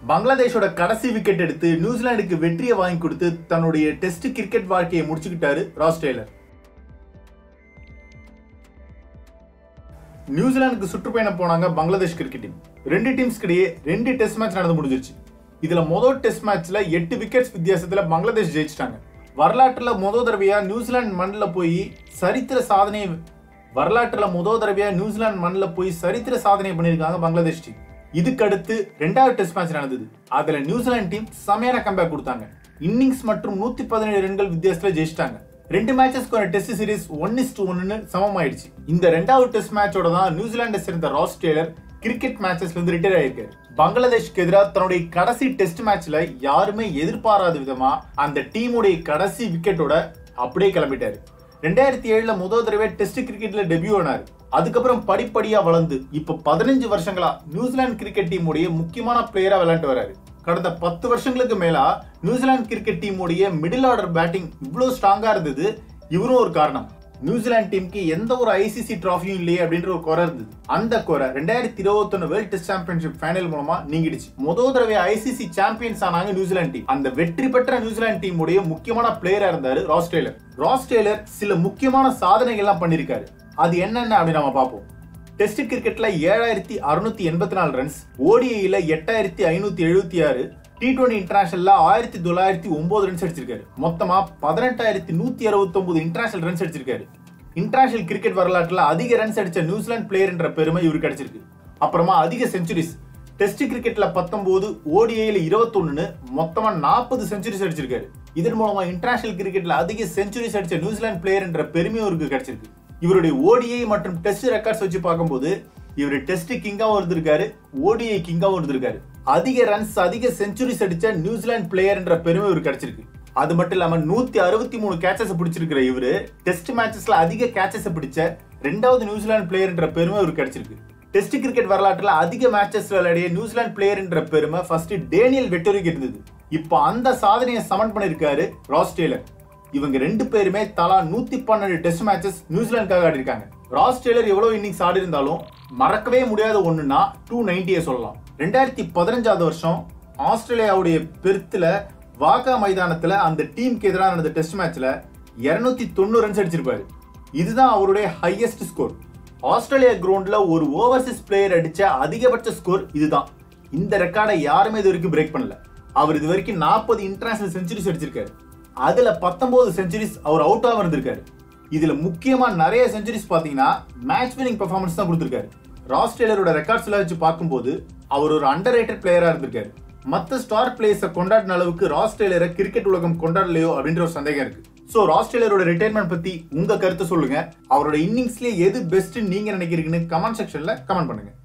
பங்களாதேஷோட கடைசி விக்கெட் எடுத்து நியூசிலாந்துக்கு வெற்றியை வாங்கி கொடுத்து தன்னுடைய டெஸ்ட் கிரிக்கெட் வாழ்க்கையை முடிச்சுக்கிட்டாரு ராஸ் டெய்லர் நியூசிலாந்துக்கு சுற்றுப்பயணம் போனாங்க பங்களாதேஷ் கிரிக்கெட் டீம் ரெண்டு டீம்ஸ்க்கு இடையே ரெண்டு டெஸ்ட் மேட்ச் நடந்து முடிஞ்சிருச்சு இதுல முதல் டெஸ்ட் மேட்ச்ல எட்டு விக்கெட்ஸ் வித்தியாசத்துல பங்களாதேஷ் ஜெயிச்சிட்டாங்க வரலாற்றுல முதல் தடவையா நியூசிலாந்து மண்ணில் போய் சரித்திர சாதனையை வரலாற்றுல முதல் தடவையா நியூசிலாந்து மண்ணில் போய் சரித்திர சாதனை பண்ணியிருக்காங்க பங்களாதேஷ் டீம் இதுக்கு அடுத்து ரெண்டாவது டெஸ்ட் மேட்ச் நடந்தது அதுல நியூசிலாந்து டீம் செமையான கம்பேக் கொடுத்தாங்க இன்னிங்ஸ் மற்றும் நூத்தி பதினேழு ரன்கள் வித்தியாசத்துல ஜெயிச்சிட்டாங்க ரெண்டு மேட்சஸ்க்கான test series one is to ஒன்னு சமமாயிடுச்சு இந்த ரெண்டாவது டெஸ்ட் மேட்சோட தான் நியூசிலாண்டை சேர்ந்த ராஸ் டேலர் கிரிக்கெட் மேட்சஸ்ல இருந்து ரிட்டையர் ஆயிருக்காரு பங்களாதேஷ்க்கு எதிராக தன்னுடைய கடைசி டெஸ்ட் மேட்ச்ல யாருமே எதிர்பாராத விதமா அந்த டீமுடைய கடைசி விக்கெட்டோட அப்படியே கிளம்பிட்டாரு ரெண்டாயிரத்தி ஏழுல முதல் தடவை டெஸ்ட் கிரிக்கெட்ல டெபியூ ஆனாரு அதுக்கப்புறம் படிப்படியா வளர்ந்து இப்ப பதினஞ்சு வருஷங்களா நியூசிலாந்து கிரிக்கெட் டீமுடைய முக்கியமான பிளேயரா விளையாண்டு வராரு கடந்த பத்து வருஷங்களுக்கு மேலா நியூசிலாந்து கிரிக்கெட் டீமுடைய மிடில் ஆர்டர் பேட்டிங் இவ்வளவு ஸ்ட்ராங்கா இருந்தது இவரும் ஒரு காரணம் நியூசிலாந்து டீமுக்கு எந்த ஒரு ஐசிசி டிராஃபியும் இல்லையே அப்படின்ற ஒரு குறை இருந்தது அந்த குறை ரெண்டாயிரத்தி இருபத்தொன்னு வேர்ல்ட் டெஸ்ட் சாம்பியன்ஷிப் ஃபைனல் மூலமா நீங்கிடுச்சு முதல் தடவை ஐசிசி சாம்பியன்ஸ் ஆனாங்க நியூசிலாந்து டீம் அந்த வெற்றி பெற்ற நியூசிலாந்து டீமுடைய முக்கியமான பிளேயரா இருந்தாரு ராஸ் டெய்லர் ராஸ் டெய்லர் சில முக்கியமான சாதனைகள்லாம் பண்ணிருக்காரு அது என்னென்ன அப்படின்னு நம்ம பார்ப்போம் டெஸ்ட் கிரிக்கெட்ல ஏழாயிரத்தி அறுநூத்தி எண்பத்தி நாலு ரன்ஸ் ஓடிஐல எட்டாயிரத்தி ஐநூத்தி எழுபத்தி ஆறு டி டுவெண்டி இன்டர்நேஷனல்ல ஆயிரத்தி தொள்ளாயிரத்தி ஒன்பது ரன்ஸ் அடிச்சிருக்காரு மொத்தமா பதினெட்டாயிரத்தி நூத்தி அறுபத்தி ஒன்பது இன்டர்நேஷனல் ரன்ஸ் அடிச்சிருக்காரு இன்டர்நேஷனல் கிரிக்கெட் வரலாற்றுல அதிக ரன்ஸ் அடிச்ச நியூசிலாந்து பிளேயர் என்ற பெருமை இவருக்கு கிடைச்சிருக்கு அப்புறமா அதிக செஞ்சுரிஸ் டெஸ்ட் கிரிக்கெட்ல பத்தொன்பது ஓடிஐல இருபத்தொன்னு மொத்தமா நாற்பது செஞ்சுரிஸ் அடிச்சிருக்காரு இதன் மூலமா இன்டர்நேஷனல் கிரிக்கெட்ல அதிக செஞ்சுரிஸ் அடிச்ச நியூசிலாந்து பிளேயர் என்ற பெருமை இவருக்கு கிடைச்சிருக்கு இவருடைய ஓடிஐ மற்றும் டெஸ்ட் ரெக்கார்ட்ஸ் வச்சு பார்க்கும்போது இவர் டெஸ்ட் கிங்காவும் இருந்திருக்காரு ஓடிஐ கிங்காவும் இருந்திருக்காரு அதிக ரன்ஸ் அதிக செஞ்சுரிஸ் அடிச்ச நியூசிலாந்து பிளேயர் என்ற பெருமை இவருக்கு கிடைச்சிருக்கு அது மட்டும் இல்லாம நூத்தி அறுபத்தி மூணு கேச்சஸ் பிடிச்சிருக்கிற இவரு டெஸ்ட் மேட்சஸ்ல அதிக கேச்சஸ் பிடிச்ச ரெண்டாவது நியூசிலாந்து பிளேயர் என்ற பெருமை இவருக்கு கிடைச்சிருக்கு டெஸ்ட் கிரிக்கெட் வரலாற்றுல அதிக மேட்சஸ் விளையாடிய நியூசிலாந்து பிளேயர் என்ற பெருமை ஃபர்ஸ்ட் டேனியல் வெட்டோரிக்கு இருந்தது இப்போ அந்த சாதனையை சமன் பண்ணிருக்காரு ராஸ் டேலர் இவங்க ரெண்டு பேருமே தலா நூத்தி பன்னெண்டு டெஸ்ட் மேட்சஸ் நியூசிலாந்துக்காக ஆடி இருக்காங்க ராஸ் டேலர் எவ்வளவு இன்னிங்ஸ் ஆடி இருந்தாலும் மறக்கவே முடியாத ஒண்ணுன்னா டூ நைன்டியை சொல்லலாம் ரெண்டாயிரத்தி பதினஞ்சாவது வருஷம் ஆஸ்திரேலியாவுடைய பெர்த்தில் வாகா மைதானத்துல அந்த டீமுக்கு எதிராக நடந்த டெஸ்ட் மேட்ச்ல இருநூத்தி தொண்ணூறு ரன்ஸ் அடிச்சிருப்பாரு இதுதான் அவருடைய ஹையஸ்ட் ஸ்கோர் ஆஸ்திரேலியா கிரவுண்ட்ல ஒரு ஓவர்சீஸ் பிளேயர் அடிச்ச அதிகபட்ச ஸ்கோர் இதுதான் இந்த ரெக்கார்டை யாருமே இது வரைக்கும் பிரேக் பண்ணல அவர் இது வரைக்கும் நாற்பது இன்டர்நேஷனல் செஞ்சுரிஸ் அடிச்சிருக்காரு அதுல பத்தொன்பது செஞ்சுரிஸ் அவர் அவுட் ஆக இருந்திருக்காரு இதுல முக்கியமா நிறைய செஞ்சுரிஸ் பாத்தீங்கன்னா மேட்ச் வினிங் பெர்ஃபார்மன்ஸ் தான் கொடுத்திருக்காரு ராஸ் டேலரோட ரெக்கார்ட்ஸ் எல்லாம் வச்சு பார்க்கும்போது அவர் ஒரு அண்டர் ரேட்டட் பிளேயரா இருந்திருக்காரு மத்த ஸ்டார் பிளேயர்ஸை கொண்டாடின அளவுக்கு ராஸ் டேலரை கிரிக்கெட் உலகம் கொண்டாடலையோ அப்படின்ற ஒரு சந்தேகம் இருக்கு சோ ராஸ் டேலரோட ரிட்டைர்மெண்ட் பத்தி உங்க கருத்து சொல்லுங்க அவரோட இன்னிங்ஸ்லயே எது பெஸ்ட் நீங்க நினைக்கிறீங்கன்னு கமெண்ட் செக்ஷன்ல கமெண்ட் பண்ணுங்க